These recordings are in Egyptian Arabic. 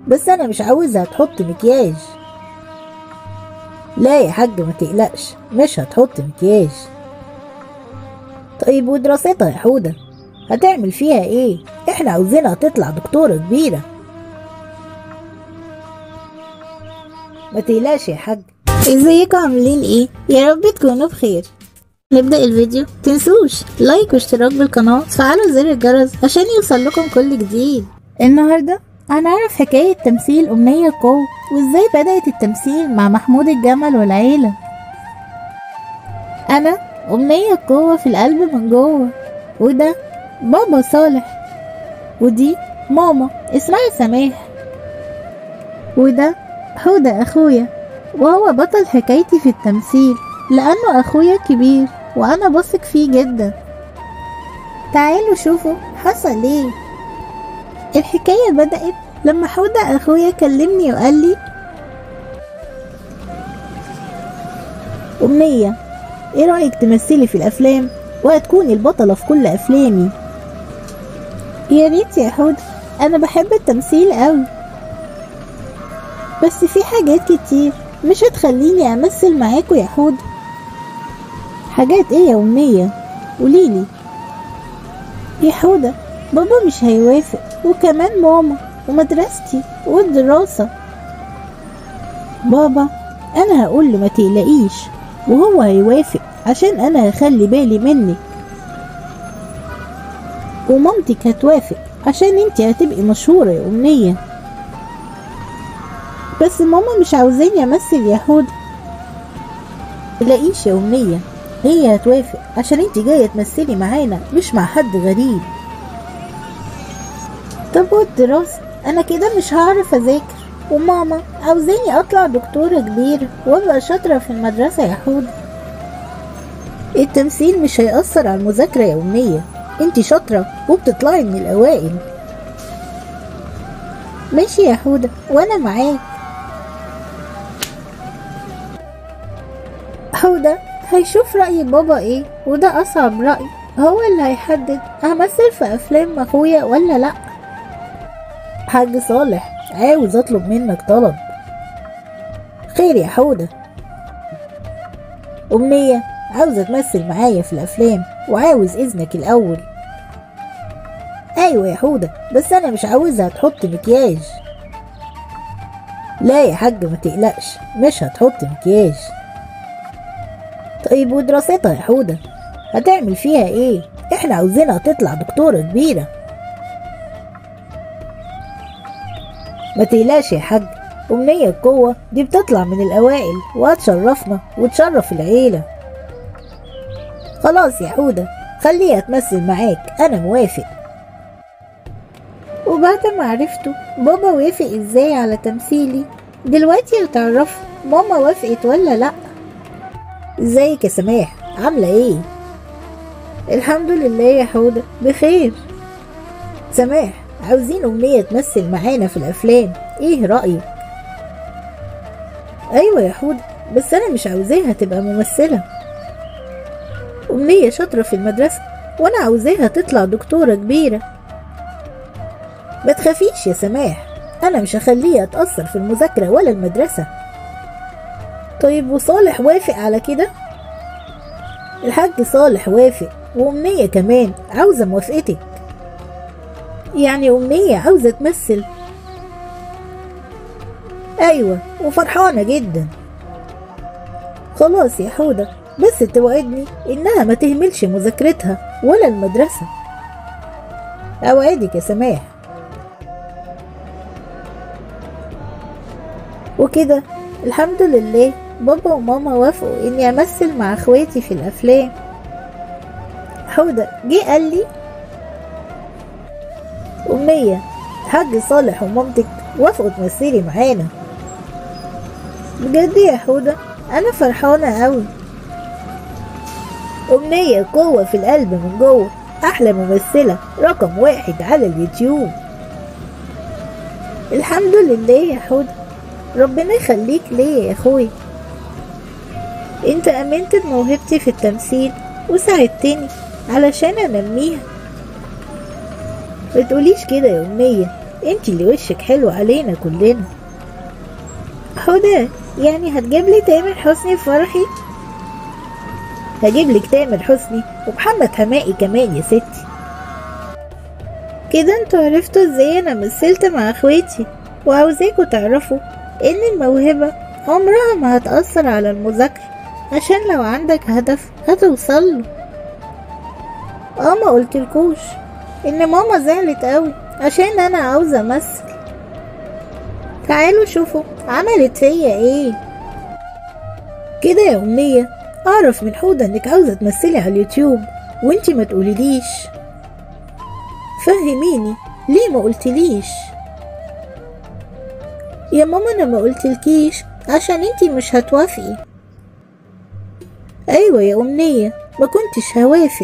بس انا مش عاوزها تحط مكياج لا يا حاج ما تقلقش مش هتحط مكياج طيب ودراستها يا حودة هتعمل فيها ايه احنا عاوزينها تطلع دكتورة كبيرة ما تقلقش يا حاج ازيكم عاملين ايه يا رب تكونوا بخير نبدأ الفيديو تنسوش لايك واشتراك بالقناة وتفعلوا زر الجرس عشان يوصل لكم كل جديد النهاردة هنعرف حكاية تمثيل أمنية قوة وازاي بدأت التمثيل مع محمود الجمل والعيلة أنا أمنية قوة في القلب من جوه وده بابا صالح ودي ماما اسمها سماح وده حودة أخويا وهو بطل حكايتي في التمثيل لأنه أخويا كبير وأنا بثق فيه جدا تعالوا شوفوا حصل ايه الحكاية بدأت لما حودة أخويا كلمني وقال لي أمنية ايه رأيك تمثلي في الأفلام وهتكوني البطلة في كل أفلامي يا ريت يا حودة أنا بحب التمثيل أوي بس في حاجات كتير مش هتخليني أمثل معاكوا يا حودة حاجات ايه يا أمنية قوليلي يا حودة بابا مش هيوافق وكمان ماما ومدرستي والدراسة بابا أنا هقول له ما تقلقيش وهو هيوافق عشان أنا هخلي بالي منك ومامتك هتوافق عشان انت هتبقي مشهورة يا أمنية بس ماما مش عاوزاني أمثل يا حودة تلاقيش يا أمنية هي هتوافق عشان انت جاية تمثلي معانا مش مع حد غريب طب والدراسة أنا كده مش هعرف أذاكر وماما عاوزاني أطلع دكتورة كبيرة وأبقى شاطرة في المدرسة يا حودة التمثيل مش هيأثر على المذاكرة يا أمنية انت شاطرة وبتطلعي من الأوائل ماشي يا حودة وأنا معاك حودة هيشوف رأي بابا ايه وده أصعب رأي هو اللي هيحدد همثل في أفلام أخويا ولا لأ حاج صالح عاوز أطلب منك طلب خير يا حودة أمنية عاوزة تمثل معايا في الأفلام وعاوز إذنك الأول أيوة يا حودة بس أنا مش عاوزها تحط مكياج لا يا حاج ما تقلقش مش هتحط مكياج طيب ودراستها يا حودة هتعمل فيها ايه احنا عاوزينها تطلع دكتورة كبيرة ما تقلقش يا حاج أمنية القوة دي بتطلع من الأوائل وهتشرفنا وتشرف العيلة خلاص يا حودة خليها تمثل معاك أنا موافق وبعد ما عرفته بابا وافق ازاي على تمثيلي دلوقتي هتعرفوا ماما وافقت ولا لأ ازيك يا سماح عاملة ايه؟ الحمد لله يا حودة بخير سماح عاوزين أمنية تمثل معانا في الأفلام ايه رأيك؟ أيوة يا حودة بس أنا مش عاوزاها تبقى ممثلة أمنية شاطرة في المدرسة وأنا عاوزاها تطلع دكتورة كبيرة ما تخافيش يا سماح أنا مش هخليها تأثر في المذاكرة ولا المدرسة طيب وصالح وافق على كده؟ الحاج صالح وافق وأمنية كمان عاوزة موافقتك يعني أمنية عاوزة تمثل أيوة وفرحانة جدا خلاص يا حودة بس توعدني إنها ما تهملش مذاكرتها ولا المدرسة أوعدك يا سماح وكده الحمد لله بابا وماما وافقوا اني امثل مع اخواتي في الافلام حودة جه قال لي أمنية حاج صالح ومامتك وافقوا تمثلي معانا بجد يا حودة أنا فرحانة أوي أمنية قوة في القلب من جوه أحلى ممثلة رقم واحد على اليوتيوب الحمد لله يا حودة ربنا يخليك ليا يا اخوي انت امنت بموهبتي في التمثيل وساعدتني علشان انميها متقوليش كده يا امنية انت اللي وشك حلو علينا كلنا هدى يعني هتجيب لي تامر حسني في فرحي هجيب لك تامر حسني ومحمد حمائي كمان يا ستي كده انتوا عرفتوا ازاي انا مثلت مع اخواتي وعاوزاكوا تعرفوا ان الموهبة عمرها ما هتأثر على المذاكرة عشان لو عندك هدف هتوصله اه ما قلتلكوش ان ماما زعلت قوي عشان انا عاوزة امثل تعالوا شوفوا عملت فيا ايه كده يا امنية اعرف من حودة انك عاوزة تمثلي على اليوتيوب وانتي ما تقوليليش فهميني ليه ما قلتليش يا ماما انا ما قلتلكيش عشان انتي مش هتوافقي ايوه يا امنية ما كنتش هوافق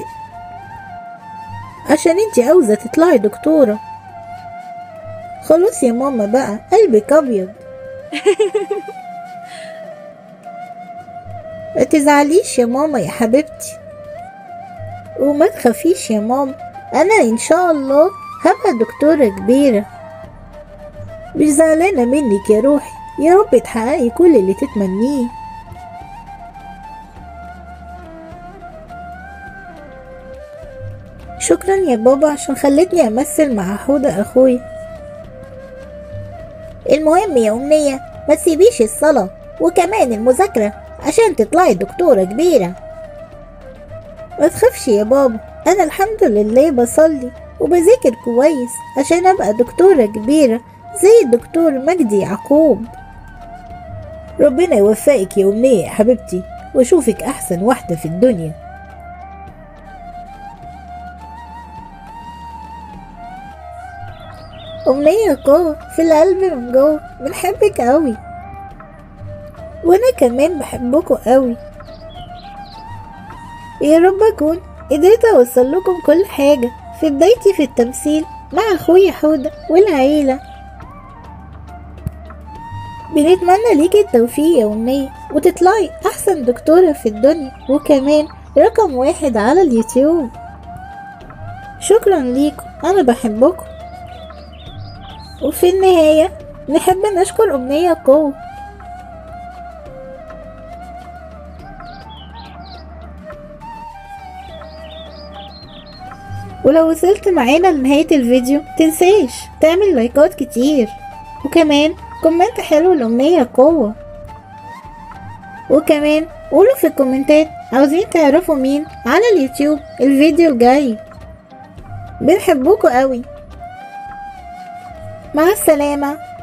عشان انتي عاوزة تطلعي دكتورة خلاص يا ماما بقى قلبك ابيض ما تزعليش يا ماما يا حبيبتي وما تخافيش يا ماما انا ان شاء الله هبقى دكتورة كبيرة مش زعلانة منك يا روحي يا رب تحققي كل اللي تتمنيه شكرا يا بابا عشان خلتني امثل مع حودة اخويا المهم يا امنية ما تسيبيش الصلاة وكمان المذاكرة عشان تطلعي دكتورة كبيرة ما تخافش يا بابا انا الحمد لله بصلي وبذاكر كويس عشان ابقى دكتورة كبيرة زي الدكتور مجدي يعقوب ربنا يوفقك يا أمنية يا حبيبتي واشوفك أحسن واحدة في الدنيا أمنية قوة في القلب من جوه بنحبك قوي وأنا كمان بحبكوا قوي يا رب أكون قدرت أوصل لكم كل حاجة في بدايتي في التمثيل مع أخويا حودة والعيلة بنتمنى ليكي التوفيق يا أمنية وتطلعي أحسن دكتورة في الدنيا وكمان رقم واحد على اليوتيوب شكرا ليكم أنا بحبكم وفي النهاية نحب نشكر أمنية قوة ولو وصلت معانا لنهاية الفيديو تنساش تعمل لايكات كتير وكمان كومنت حلو لأمنية قوة وكمان قولوا في الكومنتات عاوزين تعرفوا مين على اليوتيوب الفيديو الجاي بنحبكوا قوي مع السلامة